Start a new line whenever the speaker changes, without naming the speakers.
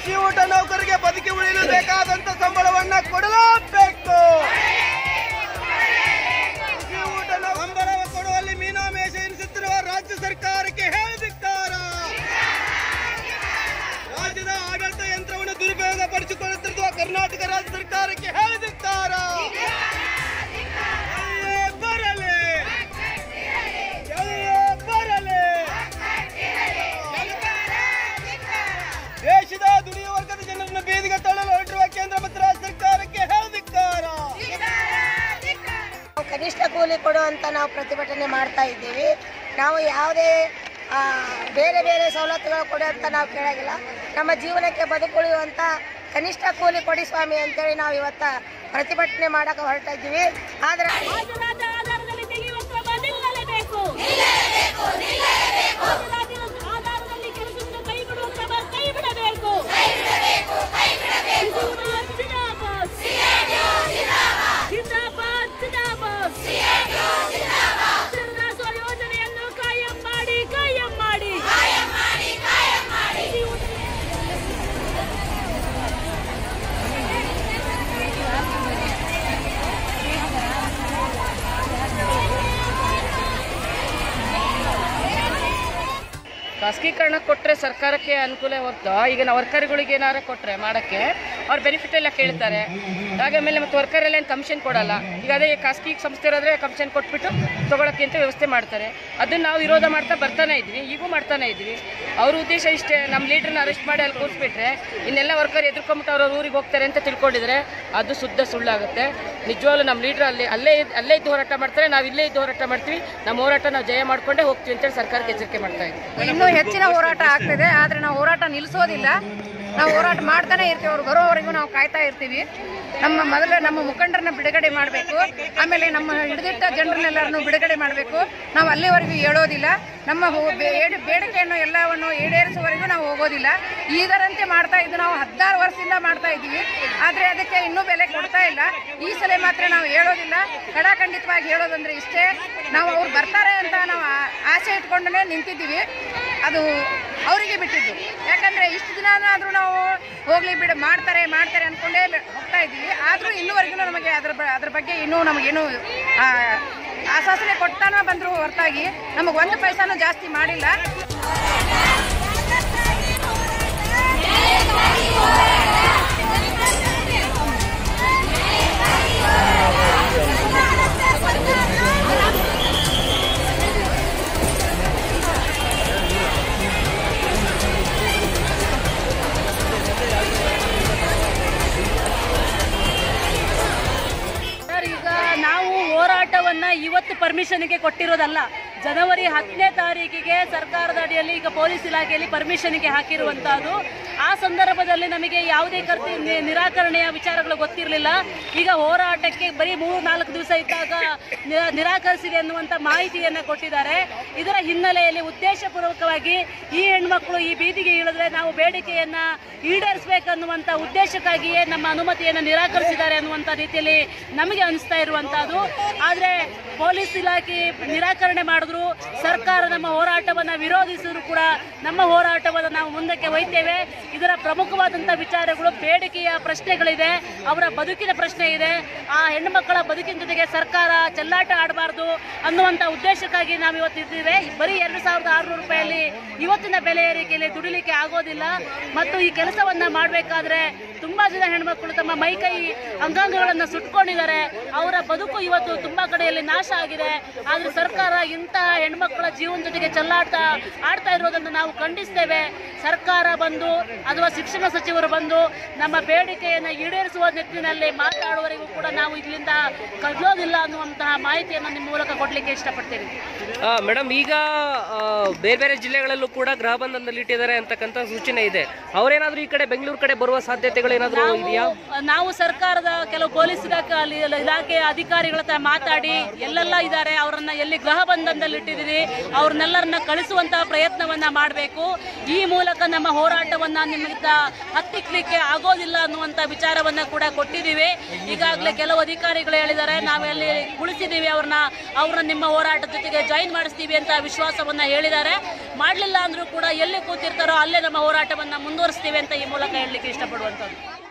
ಬಿಸಿ ಊಟ ನೌಕರಿಗೆ ಬದುಕಿ ಉಳಿಯಲು ಬೇಕಾದಂತ ಸಂಬಳವನ್ನ ಕೊಡಲೇಬೇಕು ಬಿಸಿ ಊಟ ನೌ- ಸಂಬಳವ ಕೊಡುವಲ್ಲಿ ಮೀನಾಮೇಷ ಎನಿಸುತ್ತಿರುವ ರಾಜ್ಯ ಸರ್ಕಾರಕ್ಕೆ ಹೇಳಿದಿಕ್ಕಾರ ರಾಜ್ಯದ ಆಡಳಿತ ಯಂತ್ರವನ್ನು ದುರುಪಯೋಗ ಪಡಿಸಿಕೊಳ್ಳುತ್ತಿರುವ ಕರ್ನಾಟಕ ರಾಜ್ಯ ಸರ್ಕಾರಕ್ಕೆ ಹೇಳಿದಿಕ್ಕಾರ ಎಲ್ಲೇ ಬರಲಿ ಎಲ್ಲೇ ಬರಲಿ ದೇಶದ ದುಡಿಯುವ ವರ್ಗದ ಜನರನ್ನು ಬೀದಿಗೆ ತಳ್ಳಲು ಹೊರಟಿರುವ ಕೇಂದ್ರ ಮತ್ತು ರಾಜ್ಯ ಸರ್ಕಾರಕ್ಕೆ ಹೇಳಿದಿಕ್ಕಾರ
ನಾವು ಕನಿಷ್ಠ ಕೂಲಿ ಕೊಡುವಂತ ನಾವು ಪ್ರತಿಭಟನೆ ಮಾಡ್ತಾ ಇದ್ದೀವಿ ನಾವು ಯಾವುದೇ ಆ, ಬೇರೆ ಬೇರೆ ಸವಲತ್ತುಗಳು ಕೊಡು ಅಂತ ನಾವು ಕೇಳಾಗಿಲ್ಲ ನಮ್ಮ ಜೀವನಕ್ಕೆ ಬದುಕುಳಿಯುವಂತ ಕನಿಷ್ಠ ಕೂಲಿ ಕೊಡಿ ಸ್ವಾಮಿ ಅಂತೇಳಿ ನಾವು ಇವತ್ತ ಪ್ರತಿಭಟನೆ ಮಾಡಕ್ಕೆ ಹೊರಟ ಇದ್ದೀವಿ ಆದ್ರೆ
ಹಾಜರಾತಿ ಆಧಾರದಲ್ಲಿ ತೆಗೆಯುವ ಕ್ರಮ ನಿಲ್ಲಲೇಬೇಕು ಹಾಜರಾತಿ ಆಧಾರದಲ್ಲಿ ಕೆಲಸವನ್ನು ಕೈಬಿಡುವ ಕ್ರಮ ಕೈ ಬಿಡಬೇಕು ಜಿಂದಾಬಾದ್ ಜಿಂದಾಬಾದ್ ಜಿಂದಾಬಾದ್ ಶಿವದಾಸೋ ಯೋಜನೆಯನ್ನು ಕಾಯಂ ಮಾಡಿ ಕಾಯಂ ಮಾಡಿ
ಖಾಸಗೀಕರಣ ಕೊಟ್ಟರೆ ಸರ್ಕಾರಕ್ಕೆ ಅನುಕೂಲ ಹೊರತು ಈಗ ನಾವು ವರ್ಕರ್ಗಳಿಗೆ ಏನಾರು ಕೊಟ್ಟರೆ ಮಾಡೋಕ್ಕೆ ಅವ್ರು ಬೆನಿಫಿಟ್ ಎಲ್ಲ ಕೇಳ್ತಾರೆ ಹಾಗೆ ಆಮೇಲೆ ಮತ್ತು ವರ್ಕರ್ ಎಲ್ಲ ಏನು ಕಮಿಷನ್ ಕೊಡಲ್ಲ ಈಗ ಅದೇ ಖಾಸಗಿ ಸಂಸ್ಥೆ ಇರೋದ್ರೆ ಕಮಿಷನ್ ಕೊಟ್ಬಿಟ್ಟು ತೊಗೊಳಕ್ಕೆ ಅಂತ ವ್ಯವಸ್ಥೆ ಮಾಡ್ತಾರೆ ಅದನ್ನು ನಾವು ವಿರೋಧ ಮಾಡ್ತಾ ಬರ್ತಾನೆ ಇದ್ವಿ ಈಗೂ ಮಾಡ್ತಾನೆ ಇದ್ವಿ ಅವ್ರ ಉದ್ದೇಶ ಇಷ್ಟೇ ನಮ್ಮ ಲೀಡ್ರನ್ನ ಅರೆಸ್ಟ್ ಮಾಡಿ ಅಲ್ಲಿ ಕೂರಿಸ್ಬಿಟ್ರೆ ಇನ್ನೆಲ್ಲ ವರ್ಕರ್ ಎದುರ್ಕೊಂಬಿಟ್ಟು ಅವ್ರ ಊರಿಗೆ ಹೋಗ್ತಾರೆ ಅಂತ ತಿಳ್ಕೊಂಡಿದ್ರೆ ಅದು ಶುದ್ಧ ಸುಳ್ಳಾಗುತ್ತೆ ನಿಜವಾಗ್ಲೂ ನಮ್ಮ ಲೀಡ್ರ್ ಅಲ್ಲಿ ಅಲ್ಲೇ ಇದ್- ಅಲ್ಲೇ ಇದ್ದು ಹೋರಾಟ ಮಾಡ್ತಾರೆ ನಾವು ಇಲ್ಲೇ ಇದ್ದು ಹೋರಾಟ ಮಾಡ್ತೀವಿ ನಮ್ಮ ಹೋರಾಟ ನಾವು ಜಯ ಮಾಡ್ಕೊಂಡೇ ಹೋಗ್ತೀವಿ ಅಂತೇಳಿ ಸರ್ಕಾರಕ್ಕೆ ಎಚ್ಚರಿಕೆ ಮಾಡ್ತಾ ಇದ್ದೀವಿ
ಇನ್ನೂ ಹೆಚ್ಚಿನ ಹೋರಾಟ ಆಗ್ತಿದೆ ಆದರೆ ನಾವು ಹೋರಾಟ ನಿಲ್ಲಿಸೋದಿಲ್ಲ ನಾವು ಹೋರಾಟ ಮಾಡ್ತಾನೆ ಇರ್ತೀವಿ ಅವ್ರು ಬರೋವರೆಗೂ ನಾವು ಕಾಯ್ತಾ ಇರ್ತೀವಿ ನಮ್ಮ ಮೊದಲು ನಮ್ಮ ಮುಖಂಡರನ್ನ ಬಿಡುಗಡೆ ಮಾಡಬೇಕು ಆಮೇಲೆ ನಮ್ಮ ಹಿಡಿದಿಟ್ಟ ಜನರನ್ನೆಲ್ಲರನ್ನು ಬಿಡುಗಡೆ ಮಾಡಬೇಕು ನಾವು ಅಲ್ಲಿವರೆಗೂ ಹೇಳೋದಿಲ್ಲ ನಮ್ಮ ಹೋ- ಬೇಡ- ಬೇಡಿಕೆಯನ್ನು ಎಲ್ಲವನ್ನು ಈಡೇರಿಸುವವರೆಗೂ ನಾವು ಹೋಗೋದಿಲ್ಲ ಇದರಂತೆ ಮಾಡ್ತಾ ಇದ್ದು ನಾವು ಹದಿನಾರು ವರ್ಷದಿಂದ ಮಾಡ್ತಾ ಇದ್ದೀವಿ ಆದರೆ ಅದಕ್ಕೆ ಇನ್ನೂ ಬೆಲೆ ಕೊಡ್ತಾ ಇಲ್ಲ ಈ ಸಲ ಮಾತ್ರ ನಾವು ಹೇಳೋದಿಲ್ಲ ಖಡಾಖಂಡಿತವಾಗಿ ಹೇಳೋದಂದ್ರೆ ಇಷ್ಟೇ ನಾವು ಅವ್ರು ಬರ್ತಾರೆ ಅಂತ ನಾವು ಆ- ಆಸೆ ಇಟ್ಕೊಂಡೇ ನಿಂತಿದ್ದೀವಿ ಅದು ಅವರಿಗೆ ಬಿಟ್ಟಿದ್ದು ಯಾಕಂದ್ರೆ ಇಷ್ಟು ದಿನ ಆದರೂ ನಾವು ಹೋಗ್ಲಿ ಬಿಡ ಮಾಡ್ತಾರೆ ಮಾಡ್ತಾರೆ ಅನ್ಕೊಂಡೇ ಬೆ- ಹೋಗ್ತಾ ಇದ್ದೀವಿ ಆದರೂ ಇನ್ನೂವರೆಗೂ ನಮಗೆ ಅದ್ರ ಬ- ಅದ್ರ ಬಗ್ಗೆ ಇನ್ನೂ ನಮಗೇನು ಆ, ಆಶ್ವಾಸನೆ ಕೊಡ್ತಾನ ಬಂದ್ರು ಹೊರತಾಗಿ ನಮಗೆ ಒಂದು ಪೈಸಾನು ಜಾಸ್ತಿ ಮಾಡಿಲ್ಲ
ಸರ್ ಈಗ ನಾವು ಹೋರಾಟವನ್ನ ಇವತ್ತು ಪರ್ಮಿಷನ್ಗೆ ಕೊಟ್ಟಿರೋದಲ್ಲ ಜನವರಿ ಹತ್ತನೇ ತಾರೀಕಿಗೆ ಸರ್ಕಾರದ ಅಡಿಯಲ್ಲಿ ಈಗ ಪೊಲೀಸ್ ಇಲಾಖೆಯಲ್ಲಿ ಪರ್ಮಿಷನ್ಗೆ ಹಾಕಿರುವಂತಹದ್ದು ಆ ಸಂದರ್ಭದಲ್ಲಿ ನಮಗೆ ಯಾವುದೇ ಕರ್ತಿ ನಿ- ನಿರಾಕರಣೆಯ ವಿಚಾರಗಳು ಗೊತ್ತಿರಲಿಲ್ಲ ಈಗ ಹೋರಾಟಕ್ಕೆ ಬರೀ ಮೂರು ನಾಲ್ಕು ದಿವಸ ಇದ್ದಾಗ ನಿ- ನಿರಾಕರಿಸಿದೆ ಅನ್ನುವಂಥ ಮಾಹಿತಿಯನ್ನು ಕೊಟ್ಟಿದ್ದಾರೆ ಇದರ ಹಿನ್ನೆಲೆಯಲ್ಲಿ ಉದ್ದೇಶಪೂರ್ವಕವಾಗಿ ಈ ಹೆಣ್ಮಕ್ಳು ಈ ಬೀದಿಗೆ ಇಳಿದ್ರೆ ನಾವು ಬೇಡಿಕೆಯನ್ನ ಈಡೇರಿಸಬೇಕನ್ನುವಂಥ ಉದ್ದೇಶಕ್ಕಾಗಿಯೇ ನಮ್ಮ ಅನುಮತಿಯನ್ನು ನಿರಾಕರಿಸಿದ್ದಾರೆ ಅನ್ನುವಂಥ ರೀತಿಯಲ್ಲಿ ನಮಗೆ ಅನಿಸ್ತಾ ಇರುವಂತಹದ್ದು ಆದರೆ ಪೊಲೀಸ್ ಇಲಾಖೆ ನಿರಾಕರಣೆ ಮಾಡಿದ್ರು ಸರ್ಕಾರ ನಮ್ಮ ಹೋರಾಟವನ್ನು ವಿರೋಧಿಸಿದ್ರು ಕೂಡ ನಮ್ಮ ಹೋರಾಟವನ್ನು ನಾವು ಮುಂದಕ್ಕೆ ಒಯ್ತೇವೆ ಇದರ ಪ್ರಮುಖವಾದಂಥ ವಿಚಾರಗಳು ಬೇಡಿಕೆಯ ಪ್ರಶ್ನೆಗಳಿದೆ ಅವರ ಬದುಕಿನ ಪ್ರಶ್ನೆ ಇದೆ ಆ ಹೆಣ್ಣುಮಕ್ಕಳ ಬದುಕಿನ ಜೊತೆಗೆ ಸರ್ಕಾರ ಚೆಲ್ಲಾಟ ಆಡಬಾರ್ದು ಅನ್ನುವಂಥ ಉದ್ದೇಶಕ್ಕಾಗಿ ನಾವು ಇವತ್ತು ಇದ್ದೀವಿ ಬರೀ ಎರಡು ಸಾವಿರದ ಆರುನೂರು ರೂಪಾಯಲ್ಲಿ ಇವತ್ತಿನ ಬೆಲೆ ಏರಿಕೆಯಲ್ಲಿ ದುಡಿಲಿಕ್ಕೆ ಆಗೋದಿಲ್ಲ ಮತ್ತು ಈ ಕೆಲಸವನ್ನ ಮಾಡಬೇಕಾದ್ರೆ ತುಂಬಾ ಜನ ಹೆಣ್ಮಕ್ಳು ತಮ್ಮ ಮೈಕೈ ಅಂಗಾಂಗಗಳನ್ನು ಸುಟ್ಕೊಂಡಿದ್ದಾರೆ ಅವರ ಬದುಕು ಇವತ್ತು ತುಂಬಾ ಕಡೆಯಲ್ಲಿ ನಾಶ ಆಗಿದೆ ಆದ್ರೆ ಸರ್ಕಾರ ಇಂತಹ ಹೆಣ್ಮಕ್ಕಳ ಜೀವನ ಜೊತೆಗೆ ಚೆಲ್ಲಾಟ ಆಡ್ತಾ ಇರೋದನ್ನು ನಾವು ಖಂಡಿಸ್ತೇವೆ ಸರ್ಕಾರ ಬಂದು ಅಥವಾ ಶಿಕ್ಷಣ ಸಚಿವರು ಬಂದು ನಮ್ಮ ಬೇಡಿಕೆಯನ್ನು ಈಡೇರಿಸುವ ನಿಟ್ಟಿನಲ್ಲಿ ಮಾತಾಡುವವರೆಗೂ ಕೂಡ ನಾವು ಇಲ್ಲಿಂದ ಕದಲೋದಿಲ್ಲ ಅನ್ನುವಂತಹ ಮಾಹಿತಿಯನ್ನು ನಿಮ್ಮ ಮೂಲಕ ಕೊಡ್ಲಿಕ್ಕೆ ಇಷ್ಟಪಡ್ತೇವೆ
ಮೇಡಮ್ ಈಗ ಆ, ಬೇರೆ ಬೇರೆ ಜಿಲ್ಲೆಗಳಲ್ಲೂ ಕೂಡ ಗೃಹ ಬಂಧನದಲ್ಲಿ ಇಟ್ಟಿದ್ದಾರೆ ಅಂತಕ್ಕಂಥ ಸೂಚನೆ ಇದೆ ಅವರೇನಾದ್ರೂ ಈ ಕಡೆ ಬೆಂಗಳೂರು ಕಡೆ ಬರುವ ಸಾಧ್ಯತೆಗಳು ಏನಾದರೂ ಇದೆಯಾ
ನಾವು ಸರ್ಕಾರದ ಕೆಲವು ಪೊಲೀಸ್ ಇಲಾಖೆ ಅಲ್ಲಿ ಎಲ್ಲ ಇಲಾಖೆಯ ಅಧಿಕಾರಿಗಳ ಹತ್ರ ಮಾತಾಡಿ ಎಲ್ಲೆಲ್ಲ ಇದ್ದಾರೆ ಅವರನ್ನ ಎಲ್ಲಿ ಗೃಹ ಬಂಧನದಲ್ಲಿ ಇಟ್ಟಿದ್ದೀವಿ ಅವ್ರನ್ನೆಲ್ಲರನ್ನ ಕಳಿಸುವಂತಹ ಪ್ರಯತ್ನವನ್ನ ಮಾಡಬೇಕು ಈ ಮೂಲಕ ನಮ್ಮ ಹೋರಾಟವನ್ನ ನಿಮ್ಮಿಂದ ಹತ್ತಿಕ್ಲಿಕ್ಕೆ ಆಗೋದಿಲ್ಲ ಅನ್ನುವಂತ ವಿಚಾರವನ್ನ ಕೂಡ ಕೊಟ್ಟಿದ್ದೀವಿ ಈಗಾಗಲೇ ಕೆಲವು ಅಧಿಕಾರಿಗಳು ಹೇಳಿದ್ದಾರೆ ನಾವೆಲ್ಲಿ ಉಳಿಸಿದ್ದೀವಿ ಅವ್ರನ್ನ ಅವ್ರನ್ನ ನಿಮ್ಮ ಹೋರಾಟದ ಜೊತೆಗೆ ಜಾಯಿನ್ ಮಾಡಿಸ್ತೀವಿ ಅಂತ ವಿಶ್ವಾಸವನ್ನ ಹೇಳಿದ್ದಾರೆ ಮಾಡಲಿಲ್ಲ ಅಂದರೂ ಕೂಡ ಎಲ್ಲಿ ಕೂತಿರ್ತಾರೋ ಅಲ್ಲೇ ನಮ್ಮ ಹೋರಾಟವನ್ನು ಮುಂದುವರಿಸ್ತೀವಿ ಅಂತ ಈ ಮೂಲಕ ಹೇಳಲಿಕ್ಕೆ ಇಷ್ಟಪಡುವಂಥದ್ದು